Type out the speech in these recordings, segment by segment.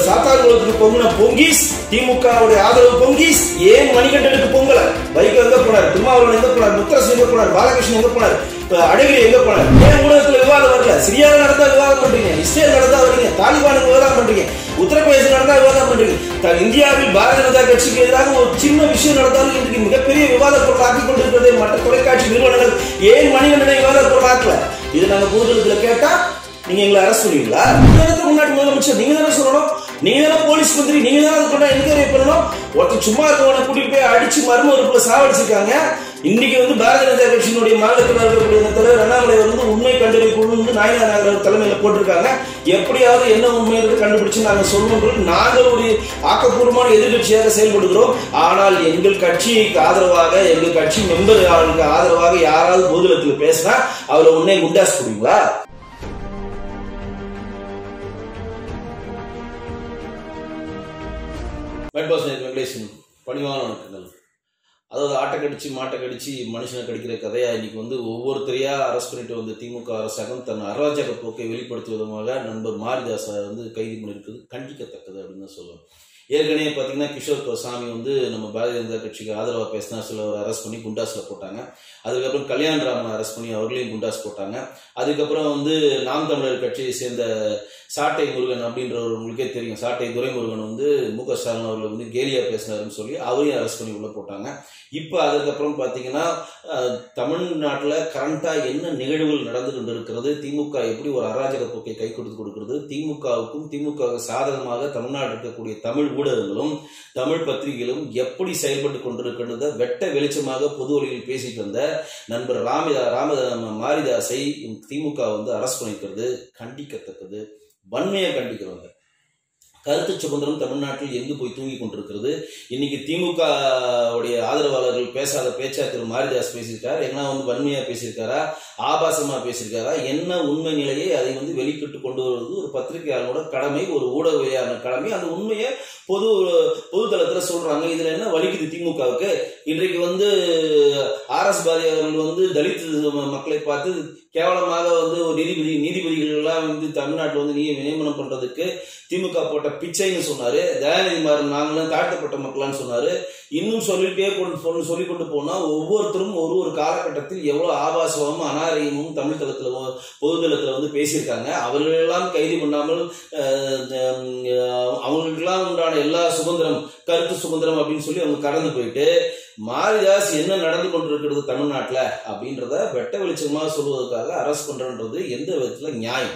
சாத்தான்குளத்துக்கு பொங்கின பொங்கீஸ் திமுகவுடைய ஆதரவு பொங்கீஸ் ஏன் மணிகண்டனுக்கு பொங்கல வைகோ எங்க போனார் திருமாவளவன் எங்க போனார் முத்தரசு எங்க போனார் பாலகிருஷ்ணன் எங்க போனார் இப்ப அழகிரி எங்க போனார் ஏன் ஊடகத்துல விவாதம் வரல சிரியாவில் நடந்தா விவாதம் பண்றீங்க இஸ்ரேல் நடந்தா வரீங்க தாலிபானுக்கு விவாதம் பண்றீங்க உத்தரப்பிரதேசம் நடந்தா விவாதம் பண்றீங்க த- இந்தியாவில் பாரதிய ஜனதா கட்சிக்கு எதிராக ஒரு சின்ன விஷயம் நடந்தாலும் இன்றைக்கு மிகப்பெரிய விவாத பொருள் ஆக்கி கொண்டிருக்கிறது மற்ற தொலைக்காட்சி நிறுவனங்கள் ஏன் மணிகண்டனை விவாத பொருள் ஆக்கல இது நாங்க பொதுகளுக்குள்ள கேட்டா நீங்க எங்களை அரசு பண்ணுவீங்களா நீங்க தானே முன்னாடி முதலமைச்சர் நீங்க தானே சொல்லணும் நீங்க தானே போலீஸ் மந்திரி நீங்க தானே அதை கொண்டா என்கொயரி பண்ணணும் ஒருத்தர் சும்மா இருக்கவனை கூட்டிட்டு போய் அடிச்சு மர்ம உறுப்புல சாவடிச்சிருக்காங்க இன்னைக்கு வந்து பாரதிய ஜனதா கட்சியினுடைய மாநிலத்தில் இருக்கக்கூடிய அந்த தலைவர் அண்ணாமலை வந்து உண்மை கண்டறி குழு வந்து நாயனா நகர் தலைமையில போட்டிருக்காங்க எப்படியாவது என்ன உண்மை இருக்கு கண்டுபிடிச்சு நாங்க சொல்லணும் நாங்கள் ஒரு ஆக்கப்பூர்வமான எதிர்கட்சியாக செயல்படுகிறோம் ஆனால் எங்கள் கட்சிக்கு ஆதரவாக எங்கள் கட்சி மெம்பர் ஆளுக்கு ஆதரவாக யாராவது பொதுலத்தில் பேசினா அவரை உடனே குண்டாஸ் போடுவீங்களா மெட்பாஸ் வெங்கடேசன் பணிவான வணக்கங்கள் அதாவது ஆட்டை கடிச்சு மாட்டை கடிச்சு மனுஷனை கடிக்கிற கதையா இன்னைக்கு வந்து ஒவ்வொருத்தரையா அரெஸ்ட் பண்ணிட்டு வந்த திமுக அரசாங்கம் தன் அராஜக போக்கை வெளிப்படுத்தும் விதமாக நண்பர் மாரிதாஸை வந்து கைது பண்ணியிருக்குது கண்டிக்கத்தக்கது அப்படின்னு தான் சொல்லலாம் ஏற்கனவே பார்த்தீங்கன்னா கிஷோர் சாமி வந்து நம்ம பாரதிய ஜனதா கட்சிக்கு ஆதரவாக பேசினா சில ஒரு அரெஸ்ட் பண்ணி குண்டாஸில் போட்டாங்க அதுக்கப்புறம் கல்யாண் ராமன் அரெஸ்ட் பண்ணி அவர்களையும் குண்டாஸ் போட்டாங்க அதுக்கப்புறம் வந்து நாம் தமிழர் கட்சியை சேர்ந்த சாட்டை முருகன் அப்படின்றவர் உங்களுக்கே தெரியும் சாட்டை துரைமுருகன் வந்து மு க ஸ்டாலின் அவர்கள் வந்து கேலியா பேசினாருன்னு சொல்லி அவரையும் அரெஸ்ட் பண்ணி உள்ள போட்டாங்க இப்போ அதுக்கப்புறம் பார்த்தீங்கன்னா அஹ், தமிழ்நாட்டுல கரண்டா என்ன நிகழ்வுகள் நடந்து கொண்டு இருக்கிறது திமுக எப்படி ஒரு அராஜக போக்கை கை கொடுத்து கொடுக்கிறது திமுகவுக்கும் திமுக சாதகமாக தமிழ்நாடு இருக்கக்கூடிய தமிழ் ஊடகங்களும் தமிழ் பத்திரிகைகளும் எப்படி செயல்பட்டு கொண்டிருக்கின்றத வெட்ட வெளிச்சமாக பொது வழியில் பேசிட்டு வந்த நண்பர் ராமிதா ராம மாரிதாஸை திமுக வந்து அரசு பண்ணிக்கிறது கண்டிக்கத்தக்கது வன்மையை கண்டிக்கிறவங்க கருத்து சுதந்திரம் தமிழ்நாட்டில் எங்கு போய் தூங்கி கொண்டிருக்கிறது இன்னைக்கு திமுக உடைய ஆதரவாளர்கள் பேசாத பேச்சா திரு மாரிதாஸ் பேசியிருக்காரு எங்கன்னா வந்து வன்மையா பேசியிருக்காரா ஆபாசமா பேசியிருக்காரா என்ன உண்மை நிலையை அதை வந்து வெளிக்கிட்டு கொண்டு வருவது ஒரு பத்திரிகையாளரோட கடமை ஒரு ஊடகவியான கடமை அந்த உண்மையை பொது பொதுத்தளத்துல சொல்றாங்க இதுல என்ன வலிக்குது திமுகவுக்கு இன்றைக்கு வந்து ஆர் எஸ் பாரதி அவர்கள் வந்து தலித் மக்களை பார்த்து கேவலமாக வந்து ஒரு நீதிபதி நீதிபதிகள் எல்லாம் வந்து தமிழ்நாட்டில் வந்து நீ நியமனம் பண்றதுக்கு திமுக போட்ட பிச்சைன்னு சொன்னாரு தயாநிதி மாறன் நாங்களும் தாழ்த்தப்பட்ட மக்களான்னு சொன்னாரு இன்னும் சொல்லிட்டே கொண்டு சொல்லி சொல்லி கொண்டு போனா ஒவ்வொருத்தரும் ஒரு ஒரு காலகட்டத்தில் எவ்வளவு ஆபாசமும் அநாகரிகமும் தமிழ் தளத்துல பொதுதளத்துல வந்து பேசியிருக்காங்க அவர்களெல்லாம் கைது பண்ணாமல் அஹ், அஹ், அவங்களுக்கெல்லாம் உண்டான எல்லா சுதந்திரம் கருத்து சுதந்திரம் அப்படின்னு சொல்லி அவங்க கடந்து போயிட்டு மாரிதாஸ் என்ன நடந்து கொண்டிருக்கிறது தமிழ்நாட்டுல அப்படின்றத வெட்ட வெளிச்சமா சொல்வதற்காக அரஸ்ட் பண்றன்றது எந்த விதத்துல நியாயம்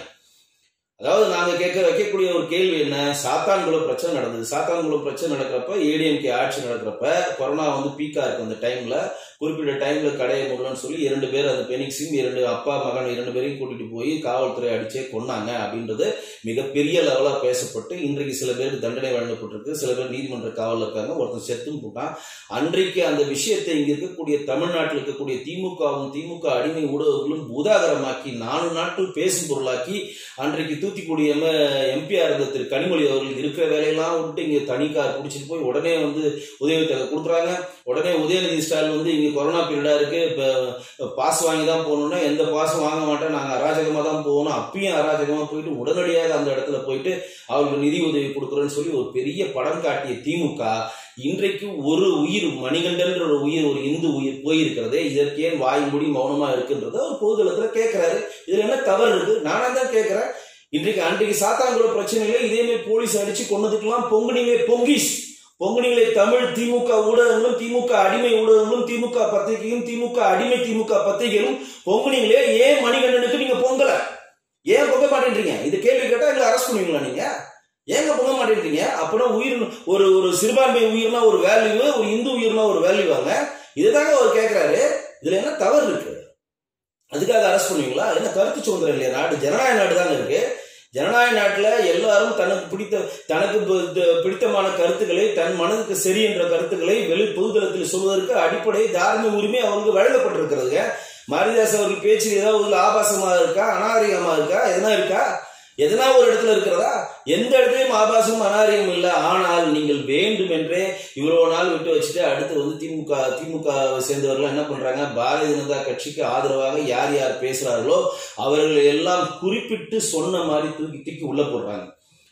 அதாவது நாங்க கேட்க வைக்கக்கூடிய ஒரு கேள்வி என்ன சாத்தான்குளம் பிரச்சனை நடந்தது சாத்தான்குளம் பிரச்சனை நடக்கிறப்ப ஏடிஎம்கே ஆட்சி நடக்கிறப்ப கொரோனா வந்து பீக்கா இருக்கு அந்த டைம்ல குறிப்பிட்ட டைம்ல கடையை மூடலன்னு சொல்லி இரண்டு பேர் அந்த பெனிக்ஸும் இரண்டு அப்பா மகன் இரண்டு பேரையும் கூட்டிட்டு போய் காவல்துறை அடிச்சே கொன்னாங்க அப்படின்றது மிகப்பெரிய லெவலா பேசப்பட்டு இன்றைக்கு சில பேருக்கு தண்டனை வழங்கப்பட்டிருக்கு சில பேர் நீதிமன்ற காவலில் இருக்காங்க ஒருத்தன் செத்தும் போட்டான் அன்றைக்கு அந்த விஷயத்தை இங்க இருக்கக்கூடிய தமிழ்நாட்டில் இருக்கக்கூடிய திமுகவும் திமுக அடிமை ஊடகங்களும் பூதாகரமாக்கி நாலு நாட்கள் பேசும் பொருளாக்கி அன்றைக்கு தூத்துக்குடி எம் எம்பியா இருந்த திரு கனிமொழி அவர்கள் இருக்கிற வேலையெல்லாம் விட்டு இங்க தனி கார் பிடிச்சிட்டு போய் உடனே வந்து உதவித்தொகை கொடுக்குறாங்க உடனே உதயநிதி ஸ்டாலின் வந்து இங்க கொரோனா பீரியடா இருக்கு இப்ப பாஸ் வாங்கி தான் போகணும்னா எந்த பாஸும் வாங்க மாட்டேன் நாங்க அராஜகமா தான் போகணும் அப்பயும் அராஜகமா போயிட்டு உடனடியாக அந்த இடத்துல போயிட்டு அவருக்கு நிதி உதவி கொடுக்குறேன்னு சொல்லி ஒரு பெரிய படம் காட்டிய திமுக இன்றைக்கு ஒரு உயிர் மணிகண்டன்ற ஒரு உயிர் ஒரு இந்து உயிர் போயிருக்கிறதே இதற்கு ஏன் வாய் மூடி மௌனமா இருக்குன்றத ஒரு பொதுதளத்துல கேட்கிறாரு இதுல என்ன தவறு இருக்கு நானா தான் கேட்கிறேன் இன்றைக்கு அன்றைக்கு சாத்தான்குள பிரச்சனையில இதே மாதிரி போலீஸ் அடிச்சு கொன்னதுக்கெல்லாம் பொங்குனீங்களே பொங்கிஸ் பொங்குனீங்களே தமிழ் திமுக ஊடகங்களும் திமுக அடிமை ஊடகங்களும் திமுக பத்திரிகையும் திமுக அடிமை திமுக பத்திரிகைகளும் பொங்குனீங்களே ஏன் மணிகண்டனுக்கு நீங்க பொங்கல ஏன் பொங்க மாட்டேன்றீங்க இது கேள்வி கேட்டா எங்களை அரெஸ்ட் பண்ணுவீங்களா நீங்க ஏங்க பொங்க மாட்டேன்றீங்க அப்படின்னா உயிர் ஒரு ஒரு சிறுபான்மை உயிர்னா ஒரு வேல்யூ ஒரு இந்து உயிர்னா ஒரு வேல்யூ வாங்க இதுதாங்க அவர் கேட்கிறாரு இதுல என்ன தவறு இருக்கு அதுக்காக அரெஸ்ட் பண்ணுவீங்களா என்ன கருத்து சுதந்திரம் இல்லையா நாடு ஜனநாயக நாடு தாங்க இருக்கு ஜனநாயக நாட்டுல எல்லாரும் தனக்கு பிடித்த தனக்கு பி- பிடித்தமான கருத்துக்களை தன் மனதுக்கு சரி என்ற கருத்துக்களை வெளி பொதுதளத்தில் சொல்வதற்கு அடிப்படை தார்மீக உரிமை அவருக்கு வழங்கப்பட்டிருக்கிறதுங்க மாரிதாஸ் அவர்கள் பேச்சு ஏதாவது ஆபாசமா இருக்கா அநாகரிகமா இருக்கா எதனா இருக்கா எதனா ஒரு இடத்துல இருக்கிறதா எந்த இடத்துலயும் ஆபாசம் அநாகரிகம் இல்லை ஆனால் நீங்கள் வேண்டும் என்றே இவ்வளவு நாள் விட்டு வச்சுட்டு அடுத்து வந்து திமுக திமுக சேர்ந்தவர்கள் என்ன பண்றாங்க பாரதிய ஜனதா கட்சிக்கு ஆதரவாக யார் யார் பேசுறார்களோ அவர்கள் எல்லாம் குறிப்பிட்டு சொன்ன மாதிரி தூக்கி தூக்கி உள்ள போடுறாங்க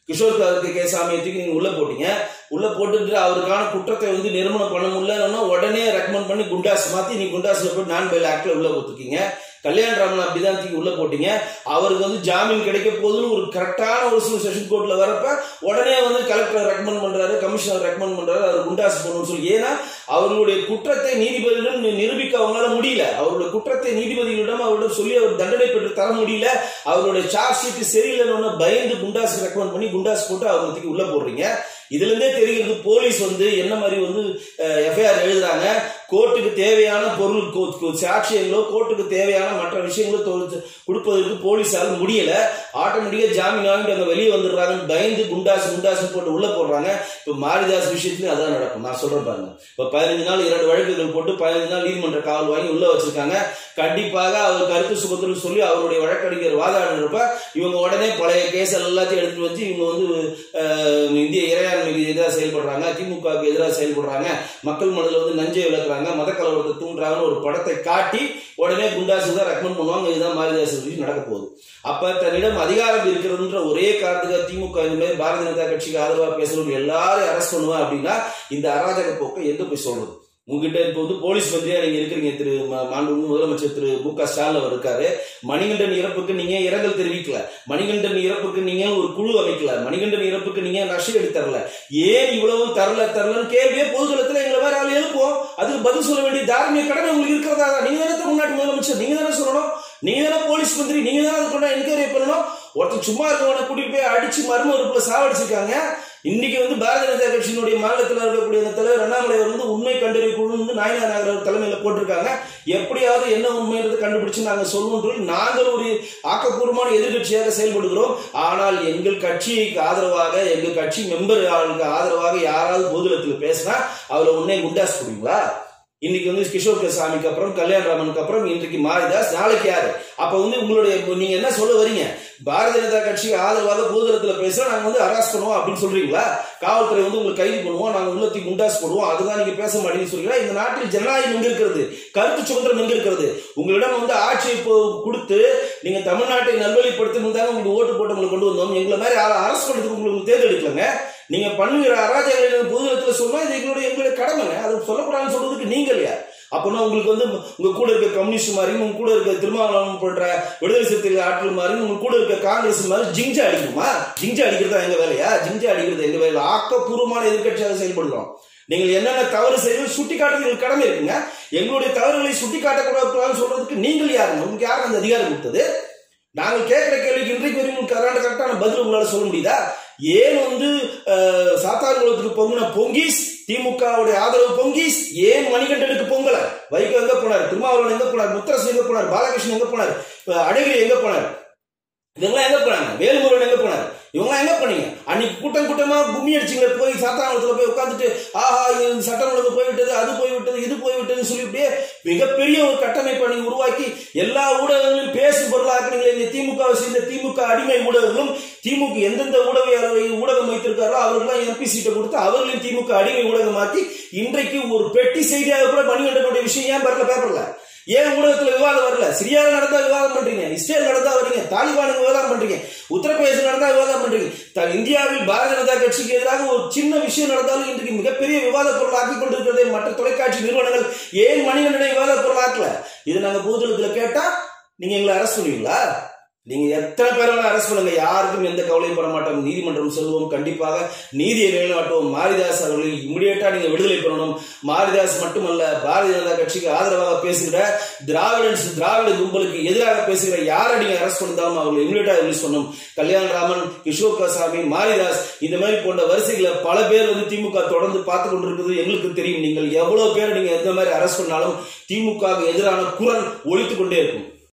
கிஷோர் கே- கே சாமியை தூக்கி நீங்க உள்ள போட்டீங்க உள்ள போட்டுட்டு அவருக்கான குற்றத்தை வந்து நிரூபணம் பண்ண முடியலன்னா உடனே ரெக்கமெண்ட் பண்ணி குண்டாஸ் மாத்தி நீ குண்டாஸ்ல போய் நான் பெயில் ஆக்ட்ல உள்ள போட்டுருக்கீங்க கல்யாண ராமன் அப்படிதான் தூக்கி உள்ள போட்டீங்க அவருக்கு வந்து ஜாமீன் கிடைக்க போகுதுன்னு ஒரு கரெக்டான ஒரு சில செஷன் கோர்ட்ல வரப்ப உடனே வந்து கலெக்டர் ரெக்கமெண்ட் பண்றாரு கமிஷனர் ரெக்கமெண்ட் பண்றாரு அவர் குண்டாஸ் போகணும்னு சொல்லி ஏன்னா அவர்களுடைய குற்றத்தை நீதிபதியிடம் நி- நிரூபிக்க அவங்களால முடியல அவருடைய குற்றத்தை நீதிபதிகளிடம் அவரிடம் சொல்லி அவர் தண்டனை பெற்று தர முடியல அவருடைய சார்ஜ் ஷீட் சரியில்லைன்னு பயந்து குண்டாஸ் ரெக்கமெண்ட் பண்ணி குண்டாஸ் போட்டு அவங்க தூக்கி உள்ள போடுறீங்க இதுல இருந்தே தெரிகிறது போலீஸ் வந்து என்ன மாதிரி வந்து எஃப்ஐஆர் எழுதுறாங்க கோர்ட்டுக்கு தேவையான பொருள் கோ- கோ- சாட்சியங்களோ கோர்ட்டுக்கு தேவையான மற்ற விஷயங்களோ தொ- கொடுப்பதற்கு போலீஸால முடியல ஆட்டோமேட்டிக்கா ஜாமீன் வாங்கிட்டு அங்க வெளியே வந்துடுறாங்கன்னு பயந்து குண்டாஸ் குண்டாஸ் போட்டு உள்ள போடுறாங்க இப்ப மாரிதாஸ் விஷயத்துலயும் அதான் நடக்கும் நான் சொல்றேன் பாருங்க இப்ப பதினஞ்சு நாள் இரண்டு வழக்குகள் போட்டு பதினஞ்சு நாள் நீதிமன்ற காவல் வாங்கி உள்ள வச்சிருக்காங்க கண்டிப்பாக அவர் கருத்து சுதந்திரம் சொல்லி அவருடைய வழக்கறிஞர் வாதாடினப்ப இவங்க உடனே பழைய கேஸ் எல்லாத்தையும் எடுத்துட்டு வச்சு இவங்க வந்து அஹ், இந்திய இறையாண்மைக்கு எதிராக செயல்படுறாங்க திமுகவுக்கு எதிராக செயல்படுறாங்க மக்கள் மனதில் வந்து நஞ்சை விளக்குறாங்க மத கலவரத்தை தூண்டுறாங்கன்னு ஒரு படத்தை காட்டி உடனே குண்டாசு தான் ரெக்கமெண்ட் பண்ணுவாங்க இதுதான் மாரிதாஸ் விஷயம் நடக்க போகுது அப்ப தன்னிடம் அதிகாரம் இருக்கிறதுன்ற ஒரே காரணத்துக்காக திமுக இந்த மாதிரி பாரதிய ஜனதா கட்சிக்கு ஆதரவா பேசுறவங்க எல்லாரும் அரெஸ்ட் பண்ணுவேன் அப்படின்னா இந்த அராஜக போக்கை எங்க போய் சொல்றது உங்ககிட்ட இப்போ வந்து போலீஸ் மந்திரியா நீங்க இருக்கிறீங்க திரு ம- மாண்புமிகு முதலமைச்சர் திரு மு க ஸ்டாலின் அவர் இருக்காரு மணிகண்டன் இறப்புக்கு நீங்க இரங்கல் தெரிவிக்கல மணிகண்டன் இறப்புக்கு நீங்க ஒரு குழு அமைக்கல மணிகண்டன் இறப்புக்கு நீங்க நஷ்டம் எடுத்தரல ஏன் இவ்வளவு தரல தரலன்னு கேள்வியே பொதுதளத்துல எங்களை வேற ஆள் எழுப்போம் அதுக்கு பதில் சொல்ல வேண்டிய தார்மீக கடமை உங்களுக்கு இருக்கிறதா நீங்க தானே தமிழ்நாட்டு முதலமைச்சர் நீங்க தானே சொல்லணும் நீங்க தானே போலீஸ் மந்திரி நீங்க தானே அதுக்கு என்கொயரி பண்ணணும் ஒருத்தர் சும்மா இருக்கவனை கூட்டிட்டு போய் அடிச்சு மர்ம உறுப்புல சாவடிச்சிருக்காங்க இன்னைக்கு வந்து பாரதிய ஜனதா கட்சியினுடைய மாநிலத்தில் இருக்கக்கூடிய அந்த தலைவர் அண்ணாமலை அவர் வந்து உண்மை கண்டறிய குழு வந்து நாயனா நாகர் தலைமையில போட்டிருக்காங்க எப்படியாவது என்ன உண்மைன்றது கண்டுபிடிச்சு நாங்க சொல்லுவோம் சொல்லி நாங்கள் ஒரு ஆக்கப்பூர்வமான எதிர்க்கட்சியாக செயல்படுகிறோம் ஆனால் எங்கள் கட்சிக்கு ஆதரவாக எங்கள் கட்சி மெம்பர் ஆளுக்கு ஆதரவாக யாராவது பொதுலத்தில் பேசினா அவரை உடனே குண்டாஸ் போடுவீங்களா இன்னைக்கு வந்து கிஷோர் கே சாமிக்கு அப்புறம் கல்யாணராமனுக்கு அப்புறம் இன்றைக்கு மாரிதாஸ் நாளைக்கு யாரு அப்ப வந்து உங்களுடைய நீங்க என்ன சொல்ல வரீங்க பாரதிய ஜனதா கட்சிக்கு ஆதரவாக பொதுதளத்துல பேச நாங்க வந்து அரெஸ்ட் பண்ணுவோம் அப்படின்னு சொல்றீங்களா காவல்துறை வந்து உங்களுக்கு கைது பண்ணுவோம் நாங்க உள்ளத்தி குண்டாஸ் போடுவோம் அதுதான் நீங்க பேச மாட்டீங்கன்னு சொல்றீங்களா இந்த நாட்டில் ஜனநாயகம் எங்க இருக்கிறது கருத்து சுதந்திரம் எங்க இருக்கிறது உங்களிடம் வந்து ஆட்சியை இப்போ கொடுத்து நீங்க தமிழ்நாட்டை நல்வழிப்படுத்தி இருந்தாங்க உங்களுக்கு ஓட்டு போட்டு உங்களுக்கு கொண்டு வந்தோம் எங்களை மாதிரி அரசு பண்றதுக்கு உங்களுக்கு தேர்ந்தெடுக்கலங்க நீங்க பண்ணுகிற அராஜகங்களை பொதுதளத்துல சொன்னா இது எங்களுடைய எங்களுடைய கடமைங்க அது சொல்லக்கூடாதுன்னு சொல்றதுக்கு நீங்க இல்லையா அப்பனா உங்களுக்கு வந்து உங்க கூட இருக்க கம்யூனிஸ்ட் மாதிரியும் உங்க கூட இருக்க திருமாவளவன் போன்ற விடுதலை சிறுத்தைகள் ஆட்கள் மாதிரியும் உங்க கூட இருக்க காங்கிரஸ் மாதிரி ஜிங்ஜா அடிக்குமா ஜிங்ஜா அடிக்கிறதா எங்க வேலையா ஜிங்ஜா அடிக்கிறது எங்க வேலை ஆக்கப்பூர்வமான எதிர்க்கட்சியாக செயல்படுறோம் நீங்கள் என்னென்ன தவறு செய்வது சுட்டி காட்டுறது எங்களுக்கு கடமை இருக்குங்க எங்களுடைய தவறுகளை சுட்டி காட்டக்கூடாதுன்னு சொல்றதுக்கு நீங்கள் யாருங்க உங்களுக்கு யார் அந்த அதிகாரம் கொடுத்தது நாங்கள் கேட்கிற கேள்விக்கு இன்றைக்கு வரையும் கரெக்டான கரெக்டான பதில் உங்களால சொல்ல முடியுதா ஏன் வந்து அஹ், சாத்தான்குளத்துக்கு பொங்கின பொங்கீஸ் திமுகவுடைய ஆதரவு பொங்கீஸ் ஏன் மணிகண்டனுக்கு பொங்கல வைகோ எங்க போனார் திருமாவளவன் எங்க போனார் முத்தரசு எங்க போனார் பாலகிருஷ்ணன் எங்க போனார் அஹ், அழகிரி எங்க போனார் இதெல்லாம் எங்க போனாங்க வேலுமுருகன் எங்க போனார் இவங்க எங்க பண்ணீங்க அன்னைக்கு கூட்டம் கூட்டமா கும்மி அடிச்சுங்க போய் சாத்தானத்துல போய் உட்காந்துட்டு ஆஹா இது சட்டம் ஒழுங்கு போய்விட்டது அது போய்விட்டது இது போய்விட்டதுன்னு சொல்லிட்டு மிகப்பெரிய ஒரு கட்டமைப்பை நீங்க உருவாக்கி எல்லா ஊடகங்களையும் பேசும் பொருளாக்குறீங்களே இந்த திமுக சேர்ந்த திமுக அடிமை ஊடகங்களும் திமுக எந்தெந்த ஊடக ஊடகம் வைத்திருக்காரோ அவர்கள்லாம் எம்பி சீட்டை கொடுத்து அவர்களையும் திமுக அடிமை ஊடகமாக்கி இன்றைக்கு ஒரு பெட்டி செய்தியாக கூட மணிகண்டனுடைய விஷயம் ஏன் வரல பேப்பர்ல ஏன் ஊடகத்துல விவாதம் வரல சிரியாவில் நடந்தா விவாதம் பண்றீங்க இஸ்ரேல் நடந்தா வரீங்க தாலிபானுக்கு விவாதம் பண்றீங்க உத்தரப்பிரதேசம் நடந்தா விவாதம் பண்றீங்க த- இந்தியாவில் பாரதிய ஜனதா கட்சிக்கு எதிராக ஒரு சின்ன விஷயம் நடந்தாலும் இன்றைக்கு மிகப்பெரிய விவாத பொருள் ஆக்கி கொண்டிருக்கிறதே மற்ற தொலைக்காட்சி நிறுவனங்கள் ஏன் மணிகண்டனை விவாத பொருள் ஆக்கல இது நாங்க பொதுதளத்துல கேட்டா நீங்க எங்களை அரெஸ்ட் பண்ணுவீங்களா நீங்க எத்தனை பேர் வேணா அரெஸ்ட் பண்ணுங்க யாருக்கும் எந்த கவலையும் பட மாட்டோம் நீதிமன்றம் செல்வோம் கண்டிப்பாக நீதியை நிலைநாட்டுவோம் மாரிதாஸ் அவர்களை இமிடியேட்டா நீங்க விடுதலை பண்ணணும் மாரிதாஸ் மட்டுமல்ல பாரதிய ஜனதா கட்சிக்கு ஆதரவாக பேசுகிற திராவிடன்ஸ் திராவிட கும்பலுக்கு எதிராக பேசுகிற யாரை நீங்க அரெஸ்ட் பண்ணாலும் அவங்களை இமிடியேட்டா ரிலீஸ் பண்ணணும் கல்யாணராமன் கிஷோர் கசாமி மாரிதாஸ் இந்த மாதிரி போன்ற வரிசைகளை பல பேர் வந்து திமுக தொடர்ந்து பார்த்து கொண்டிருக்கிறது எங்களுக்கு தெரியும் நீங்கள் எவ்வளவு பேர் நீங்க எந்த மாதிரி அரெஸ்ட் பண்ணாலும் திமுக எதிரான குரல் ஒழித்துக் கொண்டே இருக்கும்